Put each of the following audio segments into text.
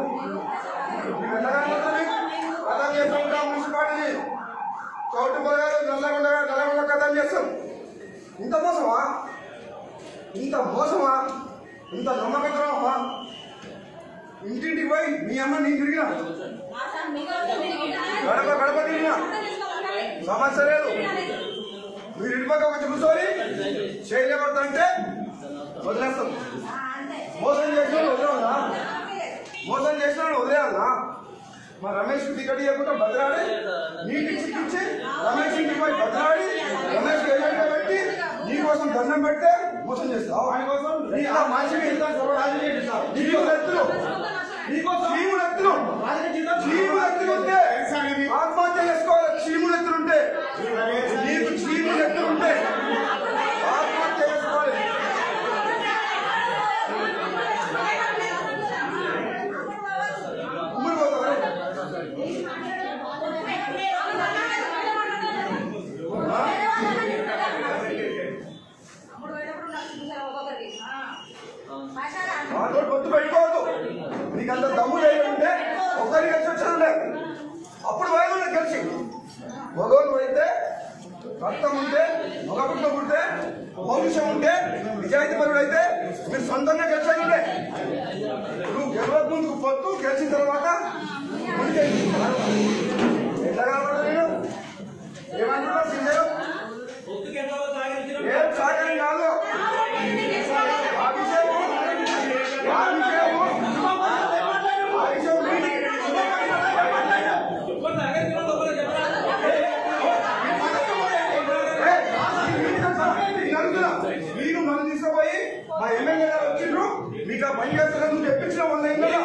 కథం చేస్తాం మున్సిపాలిటీ చౌటు పొలగారు నల్లగొండ నల్లగొండ కథం చేస్తాం ఇంత మోసమా ఇంత మోసమా ఇంత నమ్మకద్రోహమా ఇంటింటికి పోయి మీ అమ్మ నేను తిరిగినా గడప గడప తిరిగినా సమస్య లేదు మీరు ఇంటి పక్క వచ్చి కూర్చొని చేయలేబడుతుంటే వదిలేస్తాం మోసం చేసిన వదిలేవన్నా మోసం చేసిన వదిలేవన్నా మా రమేష్ టికెట్ ఇవ్వకుండా బదిలాడి నీటి చిక్కించి రమేష్ ఇంటికి పోయి బదిలాడి రమేష్ ఏజెంట్ పెట్టి నీ కోసం దండం పెడితే మోసం చేస్తావు ఆయన కోసం నీ ఇలా మనిషిని నీకు ఎత్తులు నీకు చీములు ఎత్తులు చీములు ఎత్తులు ఉంటే ఆత్మహత్య చేసుకోవాలి చీములు ఎత్తులు ఉంటే నీకు చీములు ఎత్తులు ఉంటే ఆత్మహత్య చేసుకోవాలి ఉమ్మడి పోతావా? వాడు గొంతు పెట్టుకోవద్దు నీకు అంత దమ్ము లేకుంటే ఒకరికి కలిసి వచ్చానులే అప్పుడు వైద్యులు కలిసి మగవాళ్ళు అయితే రక్తం ఉంటే మగపుట్లో ఉంటే పౌరుషం ఉంటే నిజాయితీ పరుడు అయితే మీరు సొంతంగా గెలిచానులే నువ్వు గెలవక ముందుకు పొత్తు గెలిచిన తర్వాత ముందుకెళ్ళి. ఎట్లా కనబడతా నేను ఏమంటున్నా సింగర్ ఏం సాగరం కాదు ఆ విషయము ఆ విషయము ఆ విషయం మీరు మనం తీసుకుపోయి మా ఎమ్మెల్యే గారు వచ్చిండ్రు మీకు ఆ పని చేస్తారని చెప్పించిన వాళ్ళ ఇంట్లో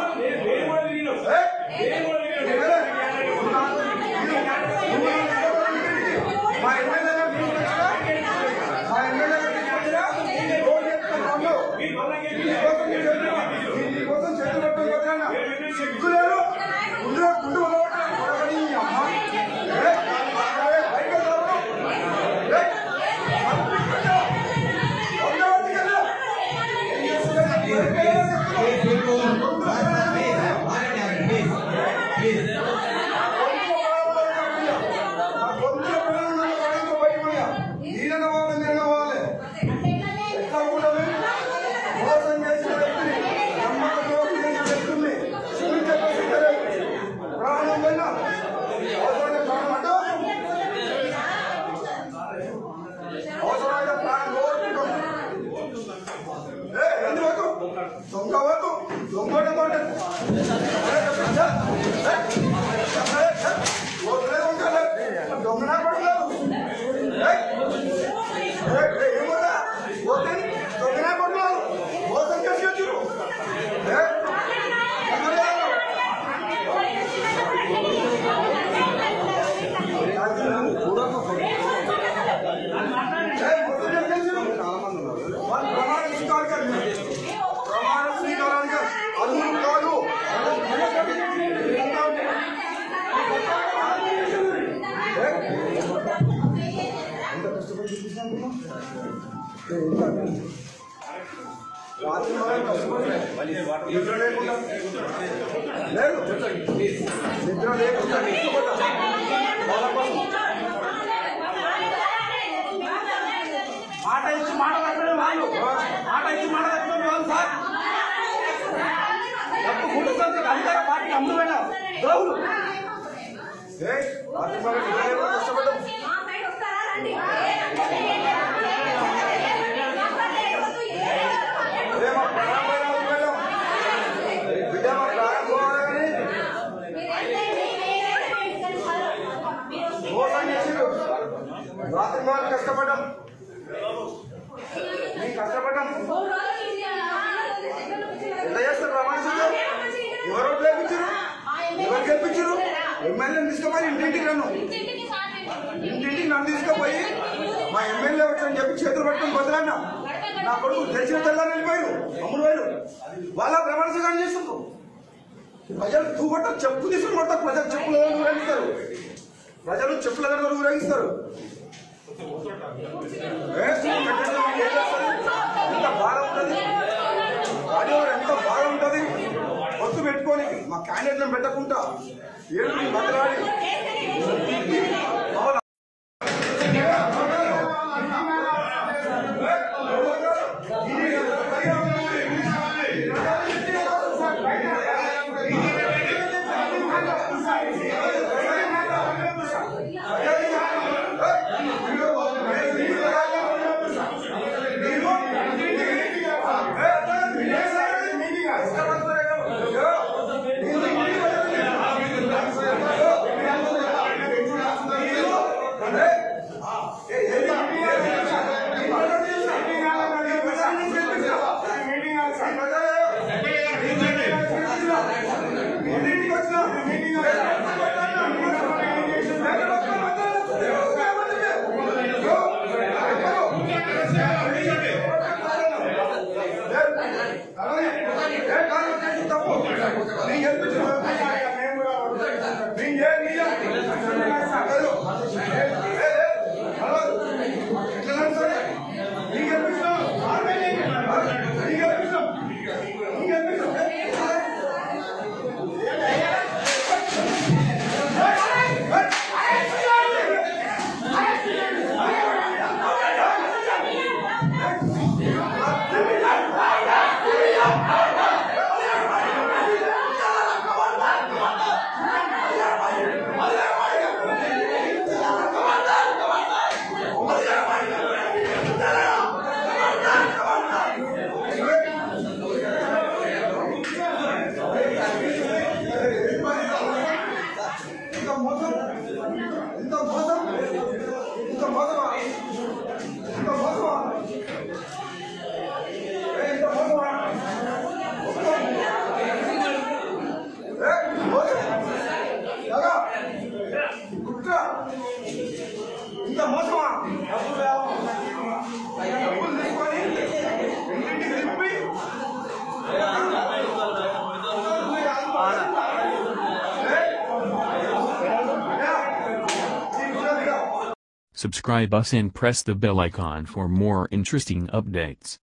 మా ఎమ్మెల్యే గారు తీసుకొచ్చినా మా ఎమ్మెల్యే గారు తీసుకొచ్చినా రోడ్డు ఎక్కుతున్నాము మీకోసం చేతులు- మీకోసం చేతులు పట్టుకొని పోతున్నా. సిగ్గు లేదు గుండెలో గుండు వదలగొట్టాలి. కొడవలి ఈ అమ్మ. ఏ, ఏ, బయటకు రావడం. ఏ, పంపించు. వందవతికి వెళ్ళు. ఏం చేస్తున్నావు? నా గొంతులో పిల్లలు నన్ను పడేందుకు భయపడ్డా. ఈయన పోవాలి, నేను పోవాలి. ఎట్లా ఉండదు? మోసం చేసిన వ్యక్తిని, నమ్మక ద్రోహం చేసిన వ్యక్తుల్ని క్షమించే పరిస్థితి లేదు. ప్రాణం పోయినా, అవసరమైతే ప్రాణం అడ్డు. అవసరమైతే ప్రాణం పోగొట్టుకుంటాం. ఏ, ఎందుకు వద్దు? దొంగ వద్దు. దొంగ వద్దు అంటే. ఏ, చెప్పిందా? ఏ, ఏ, ఏ, వదిలే ఉంటాడు. దొంగనా పడలేదు. ఏ, ఏ, ఏ, ఏమన్నా? వద్దు. దొంగనా పడలేదు. మోసం చేసి వచ్చిర్రు. ఏ, దొంగలేదు. ఏ, మోసం చేసి వచ్చిర్రు. వాళ్ళు ప్రమాణ స్వీకారానికి ప్రమాణ స్వీకారానికి అర్హులు కాదు ఎంత కష్టపడి చూపించాను రాత్రి మొదలు కష్టపడి నిద్ర లేకుండా లేదు నిద్ర లేకుండా కష్టపడ్డా వాళ్ళ కోసం మాట ఇచ్చి మాట తప్పడే వాళ్ళు మాట ఇచ్చి మాట తప్పడే వాళ్ళు సార్ తప్పు గుంటుంది అధికార పార్టీ అమ్ముడమైన ద్రోహులు ఏ, రాత్రి మొదలు నిద్ర లేకుండా కష్టపడ్డాం అదే మా ప్రాణం పోయినా వదిలేయడం. బిడ్డ మా ప్రాణం పోవాలని మోసం చేసిరు రాత్రి మొదలు కష్టపడ్డాం మేము కష్టపడ్డాం ఎంత చేస్తారు రమణ ఎవరు ఓట్లు వేయించారు ఎవరు గెలిపించారు ఎమ్మెల్యే తీసుకుపోయి ఇంటింటికి నన్ను ఇంటింటికి నన్ను తీసుకుపోయి మా ఎమ్మెల్యే వచ్చని చెప్పి చేతులు పట్టుకుని బదులన్న నా కొడుకు తెలిసిన తెల్లని వెళ్ళిపోయారు అమ్ముడు పోయారు వాళ్ళ ప్రమాణ స్వీకారం చేస్తున్నారు ప్రజలు తూగొట్ట చెప్పు తీసుకుని కొడతారు ప్రజలు చెప్పుల దగ్గర ఊరేగిస్తారు ప్రజలు చెప్పుల దగ్గర ఊరేగిస్తారు ఏ, పెట్టండి, మీకు ఏం చేస్తారు? ఎంత బాధ ఉంటుంది ఆడియో ఎంత బాధ ఉంటుంది పొత్తు పెట్టుకొని మా క్యాండిడేట్లను పెట్టకుండా ఏడు మీ బతలాడి అవునా? ఇంత మోసం ఇంత మోసం ఇంత మోసమా ఇంత మోసమా ఏ, ఇంత మోసమా ఏ, మోసం. ఎలాగా? కుట్ర. ఇంత మోసమా డబ్బులు తీసుకొని ఇంటింటికి తిప్పి Subscribe us and press the bell icon for more interesting updates.